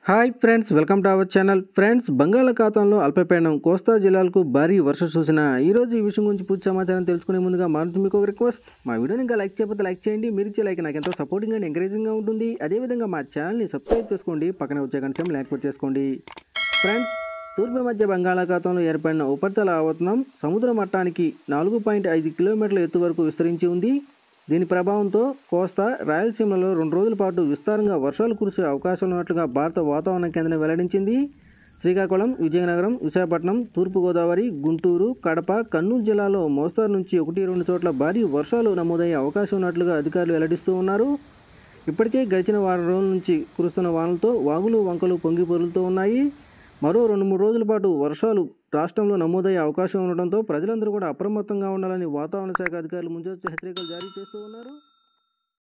hi friends welcome to our channel friends బంగాళాఖాతంలో అల్పపీడనం కోస్తా జిల్లాలకు భారీ వర్ష సూచన ఈ రోజు ఈ విషయం గురించి పూర్తి సమాచారం తెలుసుకునే ముందుగా మారుతు మీకు ఒక రిక్వెస్ట్ మా వీడియోని ఇంకా లైక్ చేయకపోతే లైక్ చేయండి మీరు ఇచ్చే లైక్ నాకు ఎంతో సపోర్టింగ్ అండ్ ఎంకరేజింగ్గా ఉంటుంది అదేవిధంగా మా ఛానల్ని సబ్స్క్రైబ్ చేసుకోండి పక్కన వచ్చే గంట యాక్టివేట్ చేసుకోండి ఫ్రెండ్స్ తూర్పు మధ్య బంగాళాఖాతంలో ఏర్పడిన ఉపరితల ఆవర్తనం సముద్ర మట్టానికి నాలుగు పాయింట్ ఐదు కిలోమీటర్ల ఎత్తు వరకు విస్తరించి ఉంది దీని ప్రభావంతో కోస్తా రాయలసీమలో రెండు రోజుల పాటు విస్తారంగా వర్షాలు కురిసే అవకాశం ఉన్నట్లుగా భారత వాతావరణ కేంద్రం వెల్లడించింది శ్రీకాకుళం విజయనగరం విశాఖపట్నం తూర్పుగోదావరి గుంటూరు కడప కర్నూలు జిల్లాలో మోస్తారు నుంచి ఒకటి రెండు చోట్ల భారీ వర్షాలు నమోదయ్యే అవకాశం ఉన్నట్లుగా అధికారులు వెల్లడిస్తూ ఉన్నారు ఇప్పటికే గడిచిన వారం రోజుల నుంచి కురుస్తున్న వానలతో వాగులు వంకలు పొంగి పొరులుతూ ఉన్నాయి మరో రెండు మూడు రోజుల పాటు వర్షాలు రాష్ట్రంలో నమోదయ్యే అవకాశం ఉండడంతో ప్రజలందరూ కూడా అప్రమత్తంగా ఉండాలని వాతావరణ శాఖ అధికారులు ముందస్తు హెచ్చరికలు జారీ చేస్తూ ఉన్నారు